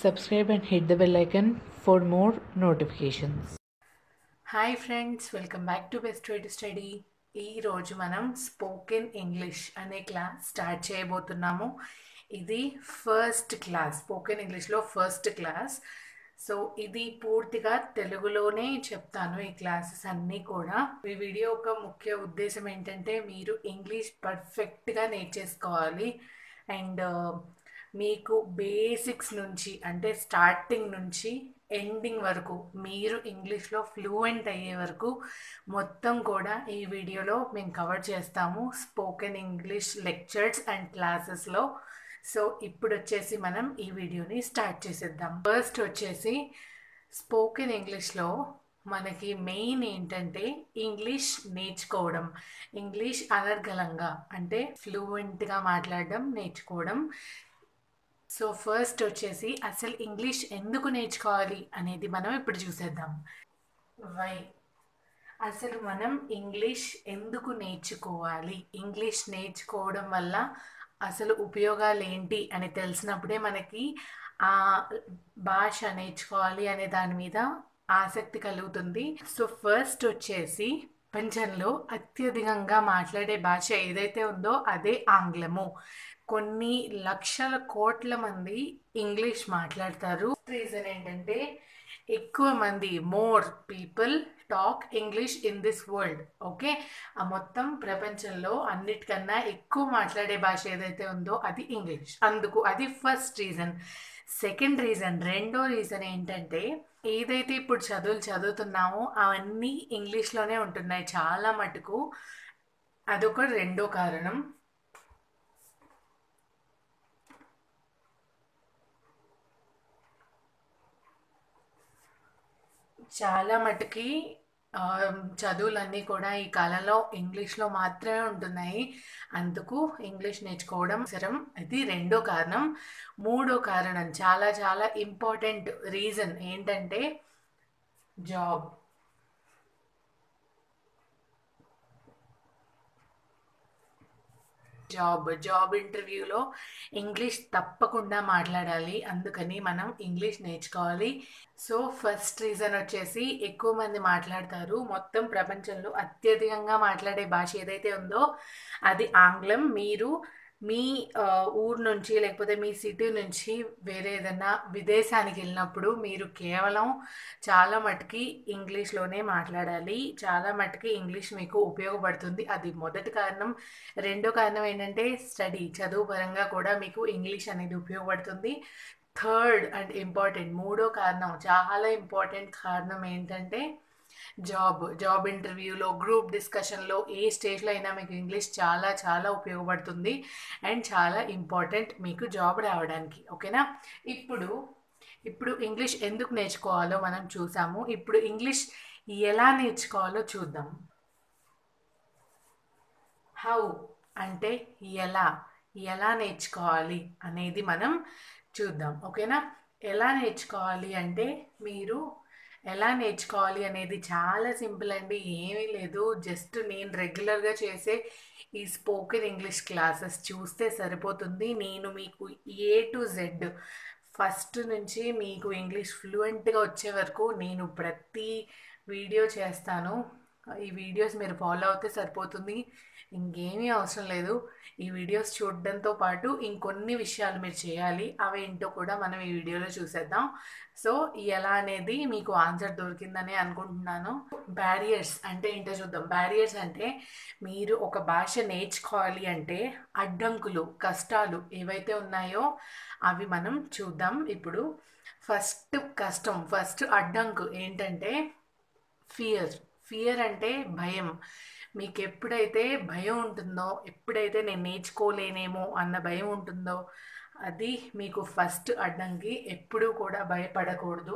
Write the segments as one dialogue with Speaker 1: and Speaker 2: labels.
Speaker 1: subscribe and hit the bell icon for more notifications.
Speaker 2: Hi friends welcome back to best way to study ఈరోజు మనం spoken English అనే class start చేయబోతున్నాము ఇది first class spoken ఇంగ్లీష్లో first class so ఇది పూర్తిగా తెలుగులోనే చెప్తాను ఈ క్లాసెస్ అన్నీ కూడా ఈ వీడియో ఒక ముఖ్య ఉద్దేశం ఏంటంటే మీరు ఇంగ్లీష్ పర్ఫెక్ట్గా నేర్చేసుకోవాలి అండ్ మీకు బేసిక్స్ నుంచి అంటే స్టార్టింగ్ నుంచి ఎండింగ్ వరకు మీరు ఇంగ్లీష్లో ఫ్లూయెంట్ అయ్యే వరకు మొత్తం కూడా ఈ వీడియోలో మేము కవర్ చేస్తాము స్పోకెన్ ఇంగ్లీష్ లెక్చర్స్ అండ్ క్లాసెస్లో సో ఇప్పుడు వచ్చేసి మనం ఈ వీడియోని స్టార్ట్ చేసేద్దాం ఫస్ట్ వచ్చేసి స్పోకెన్ ఇంగ్లీష్లో మనకి మెయిన్ ఏంటంటే ఇంగ్లీష్ నేర్చుకోవడం ఇంగ్లీష్ అనర్గళంగా అంటే ఫ్లూయెంట్గా మాట్లాడడం నేర్చుకోవడం సో ఫస్ట్ వచ్చేసి అసలు ఇంగ్లీష్ ఎందుకు నేర్చుకోవాలి అనేది మనం ఇప్పుడు చూసేద్దాం వై అసలు మనం ఇంగ్లీష్ ఎందుకు నేర్చుకోవాలి ఇంగ్లీష్ నేర్చుకోవడం వల్ల అసలు ఉపయోగాలు ఏంటి అని తెలిసినప్పుడే మనకి ఆ భాష నేర్చుకోవాలి అనే దాని మీద ఆసక్తి కలుగుతుంది సో ఫస్ట్ వచ్చేసి ప్రపంచంలో అత్యధికంగా మాట్లాడే భాష ఏదైతే ఉందో అదే ఆంగ్లము కొన్ని లక్షల కోట్ల మంది ఇంగ్లీష్ మాట్లాడతారు రీజన్ ఏంటంటే ఎక్కువ మంది more people talk English in this world okay ఆ మొత్తం ప్రపంచంలో అన్నిటికన్నా ఎక్కువ మాట్లాడే భాష ఏదైతే ఉందో అది ఇంగ్లీష్ అందుకు అది ఫస్ట్ రీజన్ సెకండ్ రీజన్ రెండో రీజన్ ఏంటంటే ఏదైతే ఇప్పుడు చదువులు చదువుతున్నామో అవన్నీ ఇంగ్లీష్లోనే ఉంటున్నాయి చాలా మటుకు అదొక రెండో కారణం చాలా మటుకి చదువులన్నీ కూడా ఈ కాలంలో ఇంగ్లీష్లో మాత్రమే ఉంటున్నాయి అందుకు ఇంగ్లీష్ నేర్చుకోవడం అవసరం ఇది రెండో కారణం మూడో కారణం చాలా చాలా ఇంపార్టెంట్ రీజన్ ఏంటంటే జాబ్ జాబ్ జాబ్ ఇంటర్వ్యూలో ఇంగ్లీష్ తప్పకుండా మాట్లాడాలి అందుకని మనం ఇంగ్లీష్ నేర్చుకోవాలి సో ఫస్ట్ రీజన్ వచ్చేసి ఎక్కువ మంది మాట్లాడతారు మొత్తం ప్రపంచంలో అత్యధికంగా మాట్లాడే భాష ఏదైతే ఉందో అది ఆంగ్లం మీరు మీ ఊరు నుంచి లేకపోతే మీ సిటీ నుంచి వేరే ఏదైనా విదేశానికి వెళ్ళినప్పుడు మీరు కేవలం చాలా మటుకి ఇంగ్లీష్లోనే మాట్లాడాలి చాలా మటుకి ఇంగ్లీష్ మీకు ఉపయోగపడుతుంది అది మొదటి కారణం రెండో కారణం ఏంటంటే స్టడీ చదువు పరంగా కూడా మీకు ఇంగ్లీష్ అనేది ఉపయోగపడుతుంది థర్డ్ అండ్ ఇంపార్టెంట్ మూడో కారణం చాలా ఇంపార్టెంట్ కారణం ఏంటంటే జాబ్ జాబ్ ఇంటర్వ్యూలో గ్రూప్ డిస్కషన్లో ఏ స్టేజ్లో అయినా మీకు ఇంగ్లీష్ చాలా చాలా ఉపయోగపడుతుంది అండ్ చాలా ఇంపార్టెంట్ మీకు జాబ్ రావడానికి ఓకేనా ఇప్పుడు ఇప్పుడు ఇంగ్లీష్ ఎందుకు నేర్చుకోవాలో మనం చూసాము ఇప్పుడు ఇంగ్లీష్ ఎలా నేర్చుకోవాలో చూద్దాం హౌ అంటే ఎలా ఎలా నేర్చుకోవాలి అనేది మనం చూద్దాం ఓకేనా ఎలా నేర్చుకోవాలి అంటే మీరు ఎలా నేర్చుకోవాలి అనేది చాలా సింపుల్ అండి ఏమీ లేదు జస్ట్ నేను రెగ్యులర్గా చేసే ఈ స్పోకెన్ ఇంగ్లీష్ క్లాసెస్ చూస్తే సరిపోతుంది నేను మీకు ఏ టు జెడ్ ఫస్ట్ నుంచి మీకు ఇంగ్లీష్ ఫ్లూయెంట్గా వచ్చే వరకు నేను ప్రతి వీడియో చేస్తాను ఈ వీడియోస్ మీరు ఫాలో అవుతే సరిపోతుంది ఇంకేమీ అవసరం లేదు ఈ వీడియోస్ చూడడంతో పాటు ఇంకొన్ని విషయాలు మీరు చేయాలి అవి ఏంటో కూడా మనం ఈ వీడియోలో చూసేద్దాం సో ఎలా అనేది మీకు ఆన్సర్ దొరికిందని అనుకుంటున్నాను బ్యారియర్స్ అంటే ఏంటో చూద్దాం బ్యారియర్స్ అంటే మీరు ఒక భాష నేర్చుకోవాలి అంటే అడ్డంకులు కష్టాలు ఏవైతే ఉన్నాయో అవి మనం చూద్దాం ఇప్పుడు ఫస్ట్ కష్టం ఫస్ట్ అడ్డంకు ఏంటంటే ఫియర్ ఫియర్ అంటే భయం మీకు ఎప్పుడైతే భయం ఉంటుందో ఎప్పుడైతే నేను నేర్చుకోలేనేమో అన్న భయం ఉంటుందో అది మీకు ఫస్ట్ అడ్డంకి ఎప్పుడూ కూడా భయపడకూడదు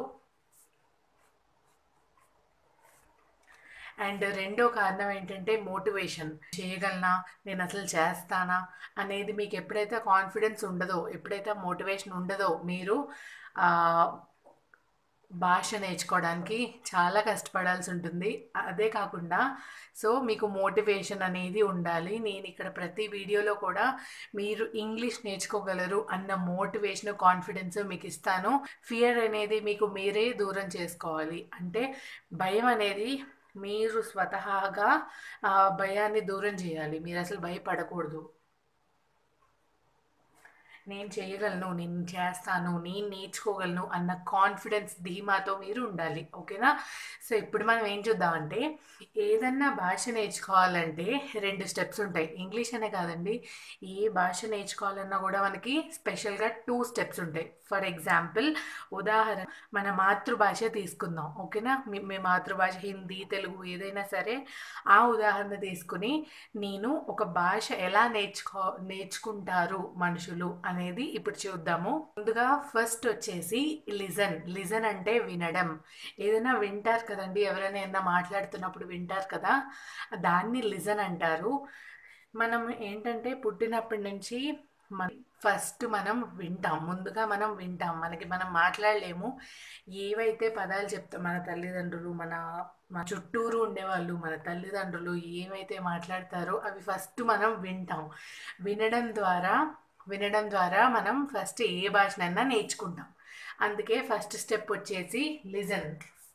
Speaker 2: అండ్ రెండో కారణం ఏంటంటే మోటివేషన్ చేయగలనా నేను అసలు చేస్తానా అనేది మీకు ఎప్పుడైతే కాన్ఫిడెన్స్ ఉండదో ఎప్పుడైతే మోటివేషన్ ఉండదో మీరు భాష నేర్చుకోవడానికి చాలా కష్టపడాల్సి ఉంటుంది అదే కాకుండా సో మీకు మోటివేషన్ అనేది ఉండాలి నేను ఇక్కడ ప్రతి వీడియోలో కూడా మీరు ఇంగ్లీష్ నేర్చుకోగలరు అన్న మోటివేషన్ కాన్ఫిడెన్స్ మీకు ఇస్తాను ఫియర్ అనేది మీకు మీరే దూరం చేసుకోవాలి అంటే భయం అనేది మీరు స్వతహాగా ఆ భయాన్ని దూరం చేయాలి మీరు అసలు భయపడకూడదు నేను చేయగలను నేను చేస్తాను నేను నేర్చుకోగలను అన్న కాన్ఫిడెన్స్ ధీమాతో మీరు ఉండాలి ఓకేనా సో ఇప్పుడు మనం ఏం చూద్దామంటే ఏదన్నా భాష నేర్చుకోవాలంటే రెండు స్టెప్స్ ఉంటాయి ఇంగ్లీష్ అనే కాదండి ఏ భాష నేర్చుకోవాలన్నా కూడా మనకి స్పెషల్గా టూ స్టెప్స్ ఉంటాయి ఫర్ ఎగ్జాంపుల్ ఉదాహరణ మన మాతృభాష తీసుకుందాం ఓకేనా మీ మీ మాతృభాష హిందీ తెలుగు ఏదైనా సరే ఆ ఉదాహరణ తీసుకుని నేను ఒక భాష ఎలా నేర్చుకో నేర్చుకుంటారు మనుషులు అనేది ఇప్పుడు చూద్దాము ముందుగా ఫస్ట్ వచ్చేసి లిజన్ లిజన్ అంటే వినడం ఏదైనా వింటారు కదండి ఎవరైనా ఏదైనా మాట్లాడుతున్నప్పుడు వింటారు కదా దాన్ని లిజన్ అంటారు మనం ఏంటంటే పుట్టినప్పటి నుంచి మన ఫస్ట్ మనం వింటాం ముందుగా మనం వింటాం మనకి మనం మాట్లాడలేము ఏవైతే పదాలు చెప్తాం మన తల్లిదండ్రులు మన మన చుట్టూరు ఉండేవాళ్ళు మన తల్లిదండ్రులు ఏవైతే మాట్లాడతారో అవి ఫస్ట్ మనం వింటాం వినడం ద్వారా వినడం ద్వారా మనం ఫస్ట్ ఏ భాషనైనా నేర్చుకుంటాం అందుకే ఫస్ట్ స్టెప్ వచ్చేసి లిజన్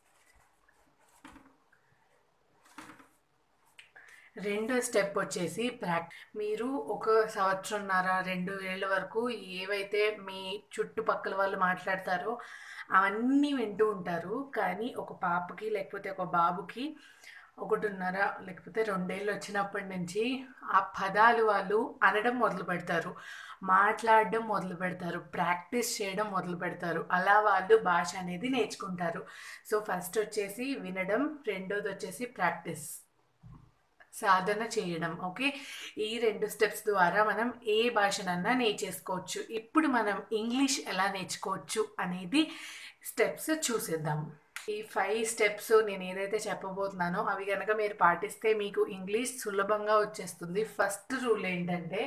Speaker 2: రెండో స్టెప్ వచ్చేసి ప్రాక్ మీరు ఒక సంవత్సరంన్నర రెండు ఏళ్ళ వరకు ఏవైతే మీ చుట్టుపక్కల వాళ్ళు మాట్లాడతారో అవన్నీ వింటూ ఉంటారు కానీ ఒక పాపకి లేకపోతే ఒక బాబుకి ఒకటిన్నర లేకపోతే రెండేళ్ళు వచ్చినప్పటి నుంచి ఆ పదాలు వాళ్ళు అనడం మొదలు పెడతారు మాట్లాడడం మొదలు పెడతారు ప్రాక్టీస్ చేయడం మొదలు పెడతారు అలా వాళ్ళు భాష అనేది నేర్చుకుంటారు సో ఫస్ట్ వచ్చేసి వినడం రెండోది వచ్చేసి ప్రాక్టీస్ సాధన చేయడం ఓకే ఈ రెండు స్టెప్స్ ద్వారా మనం ఏ భాషనన్నా నేర్చేసుకోవచ్చు ఇప్పుడు మనం ఇంగ్లీష్ ఎలా నేర్చుకోవచ్చు అనేది స్టెప్స్ చూసేద్దాం ఈ ఫైవ్ స్టెప్స్ నేను ఏదైతే చెప్పబోతున్నానో అవి కనుక మీరు పాటిస్తే మీకు ఇంగ్లీష్ సులభంగా వచ్చేస్తుంది ఫస్ట్ రూల్ ఏంటంటే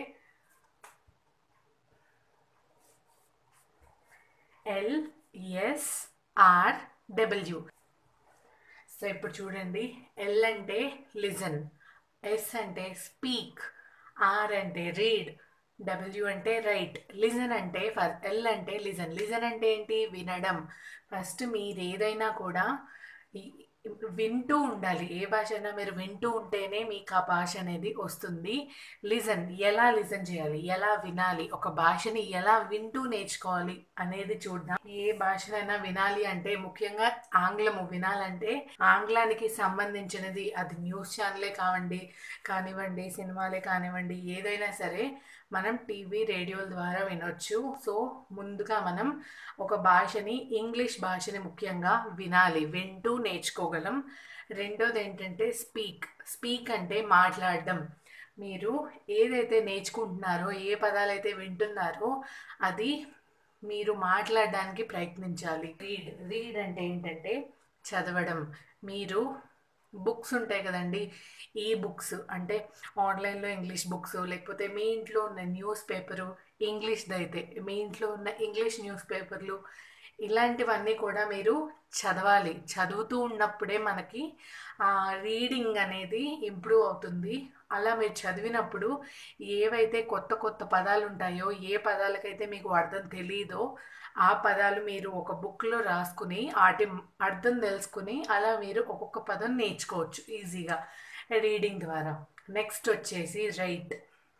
Speaker 2: L S R W so ఇప్పుడు చూడండి ఎల్ అంటే లిజన్ ఎస్ అంటే స్పీక్ ఆర్ అంటే రీడ్ డబ్ల్యూ అంటే రైట్ లిజన్ అంటే ఫస్ట్ ఎల్ అంటే లిజన్ లిజన్ అంటే ఏంటి వినడం ఫస్ట్ మీరు ఏదైనా కూడా వింటూ ఉండాలి ఏ భాష అయినా మీరు వింటూ ఉంటేనే మీకు ఆ భాష అనేది వస్తుంది లిజన్ ఎలా లిజన్ చేయాలి ఎలా వినాలి ఒక భాషని ఎలా వింటూ నేర్చుకోవాలి అనేది చూద్దాం ఏ భాషనైనా వినాలి అంటే ముఖ్యంగా ఆంగ్లము వినాలంటే ఆంగ్లానికి సంబంధించినది అది న్యూస్ ఛానలే కావండి కానివ్వండి సినిమాలే కానివ్వండి ఏదైనా సరే మనం టీవీ రేడియోల ద్వారా వినొచ్చు సో ముందుగా మనం ఒక భాషని ఇంగ్లీష్ భాషని ముఖ్యంగా వినాలి వింటూ నేర్చుకోగలం రెండోది ఏంటంటే స్పీక్ స్పీక్ అంటే మాట్లాడడం మీరు ఏదైతే నేర్చుకుంటున్నారో ఏ పదాలైతే వింటున్నారో అది మీరు మాట్లాడడానికి ప్రయత్నించాలి రీడ్ రీడ్ అంటే ఏంటంటే చదవడం మీరు బుక్స్ ఉంటాయి కదండి ఈ బుక్స్ అంటే ఆన్లైన్లో ఇంగ్లీష్ బుక్స్ లేకపోతే మీ ఇంట్లో ఉన్న న్యూస్ పేపరు ఇంగ్లీష్ది అయితే మీ ఇంట్లో ఉన్న ఇంగ్లీష్ న్యూస్ పేపర్లు ఇలాంటివన్నీ కూడా మీరు చదవాలి చదువుతూ ఉన్నప్పుడే మనకి రీడింగ్ అనేది ఇంప్రూవ్ అవుతుంది అలా మీరు చదివినప్పుడు ఏవైతే కొత్త కొత్త పదాలు ఉంటాయో ఏ పదాలకైతే మీకు అర్థం తెలియదో ఆ పదాలు మీరు ఒక బుక్లో రాసుకుని వాటి అర్థం తెలుసుకుని అలా మీరు ఒక్కొక్క పదం నేర్చుకోవచ్చు ఈజీగా రీడింగ్ ద్వారా నెక్స్ట్ వచ్చేసి రైట్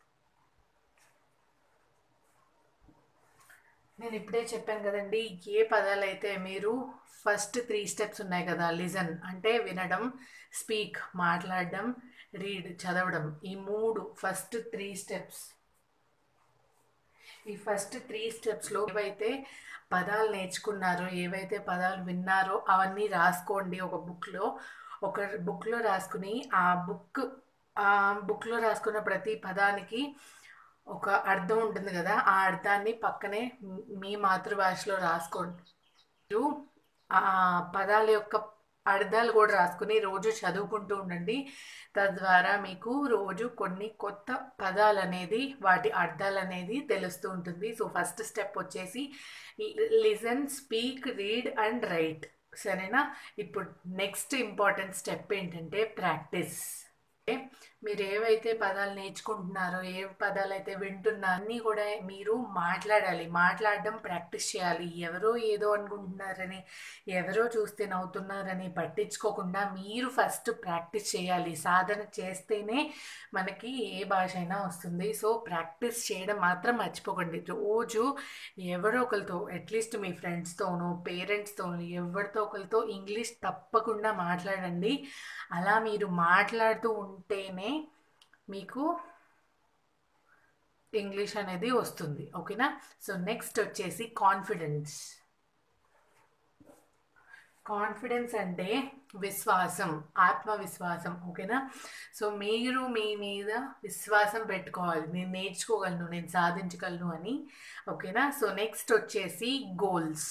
Speaker 2: నేను ఇప్పుడే చెప్పాను కదండి ఏ పదాలు అయితే మీరు ఫస్ట్ త్రీ స్టెప్స్ ఉన్నాయి కదా లిజన్ అంటే వినడం స్పీక్ మాట్లాడడం రీడ్ చదవడం ఈ మూడు ఫస్ట్ త్రీ స్టెప్స్ ఈ ఫస్ట్ త్రీ స్టెప్స్లో ఏవైతే పదాలు నేర్చుకున్నారో ఏవైతే పదాలు విన్నారో అవన్నీ రాసుకోండి ఒక బుక్లో ఒక బుక్లో రాసుకుని ఆ బుక్ ఆ బుక్లో రాసుకున్న ప్రతి పదానికి ఒక అర్థం ఉంటుంది కదా ఆ అర్థాన్ని పక్కనే మీ మాతృభాషలో రాసుకోండి మీరు ఆ పదాల యొక్క అర్థాలు కూడా రాసుకుని రోజు చదువుకుంటూ ఉండండి తద్వారా మీకు రోజు కొన్ని కొత్త పదాలు అనేది వాటి అర్థాలు అనేది తెలుస్తూ ఉంటుంది సో ఫస్ట్ స్టెప్ వచ్చేసి listen speak read and write సరేనా ఇప్పుడు నెక్స్ట్ ఇంపార్టెంట్ స్టెప్ ఏంటంటే ప్రాక్టీస్ మీరు ఏవైతే పదాలు నేర్చుకుంటున్నారో ఏ పదాలు అయితే వింటున్నారో అన్నీ కూడా మీరు మాట్లాడాలి మాట్లాడడం ప్రాక్టీస్ చేయాలి ఎవరో ఏదో అనుకుంటున్నారని ఎవరో చూస్తే నవ్వుతున్నారని పట్టించుకోకుండా మీరు ఫస్ట్ ప్రాక్టీస్ చేయాలి సాధన చేస్తేనే మనకి ఏ భాష అయినా వస్తుంది సో ప్రాక్టీస్ చేయడం మాత్రం మర్చిపోకండి రోజు ఎవరో ఒకరితో అట్లీస్ట్ మీ ఫ్రెండ్స్తోనో పేరెంట్స్తోనో ఎవరితో ఒకరితో ఇంగ్లీష్ తప్పకుండా మాట్లాడండి అలా మీరు మాట్లాడుతూ ఉంటేనే మీకు ఇంగ్లీష్ అనేది వస్తుంది ఓకేనా సో నెక్స్ట్ వచ్చేసి కాన్ఫిడెన్స్ కాన్ఫిడెన్స్ అంటే విశ్వాసం ఆత్మవిశ్వాసం ఓకేనా సో మీరు మీ మీద విశ్వాసం పెట్టుకోవాలి నేను నేర్చుకోగలను నేను సాధించగలను అని ఓకేనా సో నెక్స్ట్ వచ్చేసి గోల్స్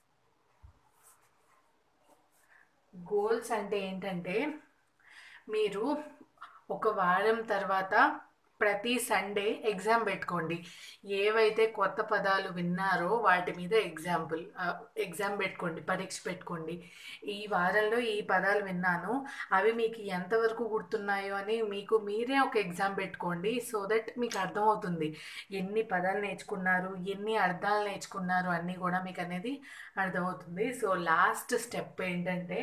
Speaker 2: గోల్స్ అంటే ఏంటంటే మీరు ఒక వారం తర్వాత ప్రతి సండే ఎగ్జామ్ పెట్టుకోండి ఏవైతే కొత్త పదాలు విన్నారో వాటి మీద ఎగ్జాంపుల్ ఎగ్జామ్ పెట్టుకోండి పరీక్ష పెట్టుకోండి ఈ వారంలో ఈ పదాలు విన్నాను అవి మీకు ఎంతవరకు గుర్తున్నాయో అని మీకు మీరే ఒక ఎగ్జామ్ పెట్టుకోండి సో దట్ మీకు అర్థమవుతుంది ఎన్ని పదాలు నేర్చుకున్నారు ఎన్ని అర్థాలు నేర్చుకున్నారు అన్నీ కూడా మీకు అనేది అర్థమవుతుంది సో లాస్ట్ స్టెప్ ఏంటంటే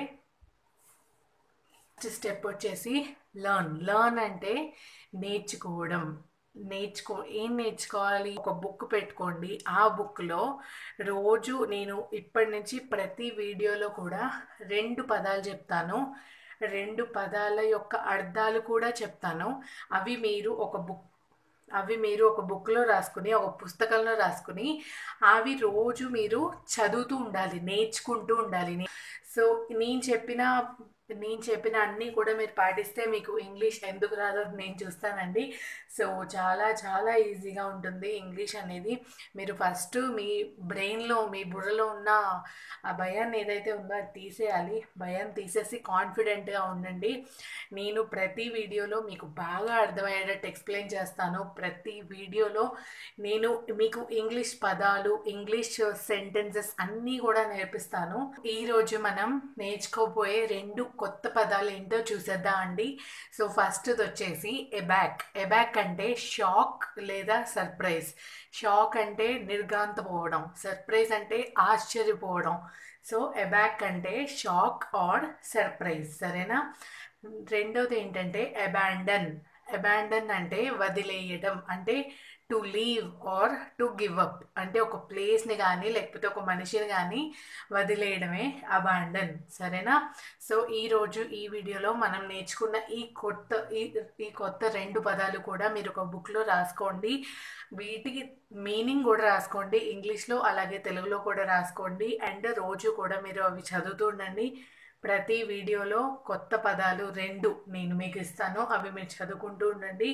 Speaker 2: నెక్స్ట్ స్టెప్ వచ్చేసి లర్న్ లర్న్ అంటే నేర్చుకోవడం నేర్చుకో ఏం నేర్చుకోవాలి ఒక బుక్ పెట్టుకోండి ఆ బుక్లో రోజు నేను ఇప్పటి నుంచి ప్రతి వీడియోలో కూడా రెండు పదాలు చెప్తాను రెండు పదాల యొక్క అర్థాలు కూడా చెప్తాను అవి మీరు ఒక బుక్ అవి మీరు ఒక బుక్లో రాసుకుని ఒక పుస్తకంలో రాసుకుని అవి రోజు మీరు చదువుతూ ఉండాలి నేర్చుకుంటూ ఉండాలి సో నేను చెప్పిన నేను చెప్పిన అన్నీ కూడా మీరు పాటిస్తే మీకు ఇంగ్లీష్ ఎందుకు రాదో నేను చూస్తానండి సో చాలా చాలా ఈజీగా ఉంటుంది ఇంగ్లీష్ అనేది మీరు ఫస్ట్ మీ బ్రెయిన్లో మీ బుర్రలో ఉన్న ఆ భయాన్ని ఏదైతే ఉందో అది తీసేయాలి భయం తీసేసి కాన్ఫిడెంట్గా ఉండండి నేను ప్రతి వీడియోలో మీకు బాగా అర్థమయ్యేటట్టు ఎక్స్ప్లెయిన్ చేస్తాను ప్రతి వీడియోలో నేను మీకు ఇంగ్లీష్ పదాలు ఇంగ్లీష్ సెంటెన్సెస్ అన్నీ కూడా నేర్పిస్తాను ఈరోజు మనం నేర్చుకోబోయే రెండు కొత్త పదాలు ఏంటో చూసేద్దాం అండి సో ఫస్ట్ వచ్చేసి ఎబాక్ ఎబాక్ అంటే షాక్ లేదా సర్ప్రైజ్ షాక్ అంటే నిర్గాంతపోవడం సర్ప్రైజ్ అంటే ఆశ్చర్యపోవడం సో ఎబాక్ అంటే షాక్ ఆర్ సర్ప్రైజ్ సరేనా రెండోది ఏంటంటే అబాండన్ అబాండన్ అంటే వదిలేయడం అంటే to leave or to give up అంటే ఒక ప్లేస్ని కానీ లేకపోతే ఒక మనిషిని కానీ వదిలేయడమే అబాండన్ సరేనా సో ఈరోజు ఈ వీడియోలో మనం నేర్చుకున్న ఈ కొత్త ఈ ఈ కొత్త రెండు పదాలు కూడా మీరు ఒక బుక్లో రాసుకోండి వీటికి మీనింగ్ కూడా రాసుకోండి ఇంగ్లీష్లో అలాగే తెలుగులో కూడా రాసుకోండి అండ్ రోజు కూడా మీరు అవి చదువుతూ ఉండండి ప్రతి వీడియోలో కొత్త పదాలు రెండు నేను మీకు ఇస్తాను అవి మీరు చదువుకుంటూ ఉండండి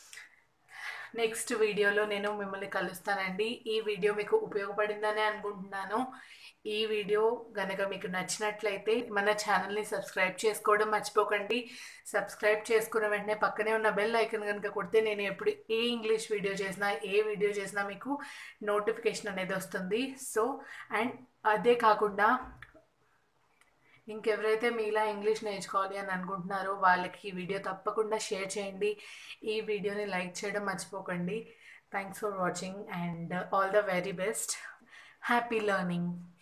Speaker 2: నెక్స్ట్ వీడియోలో నేను మిమ్మల్ని కలుస్తానండి ఈ వీడియో మీకు ఉపయోగపడిందని అనుకుంటున్నాను ఈ వీడియో కనుక మీకు నచ్చినట్లయితే మన ఛానల్ని సబ్స్క్రైబ్ చేసుకోవడం మర్చిపోకండి సబ్స్క్రైబ్ చేసుకున్న వెంటనే పక్కనే ఉన్న బెల్ ఐకన్ కనుక కొడితే నేను ఎప్పుడు ఏ ఇంగ్లీష్ వీడియో చేసినా ఏ వీడియో చేసినా మీకు నోటిఫికేషన్ అనేది వస్తుంది సో అండ్ అదే కాకుండా ఇంకెవరైతే మీలా ఇంగ్లీష్ నేర్చుకోవాలి అని అనుకుంటున్నారో వాళ్ళకి ఈ వీడియో తప్పకుండా షేర్ చేయండి ఈ వీడియోని లైక్ చేయడం మర్చిపోకండి thanks for watching and all the very best happy learning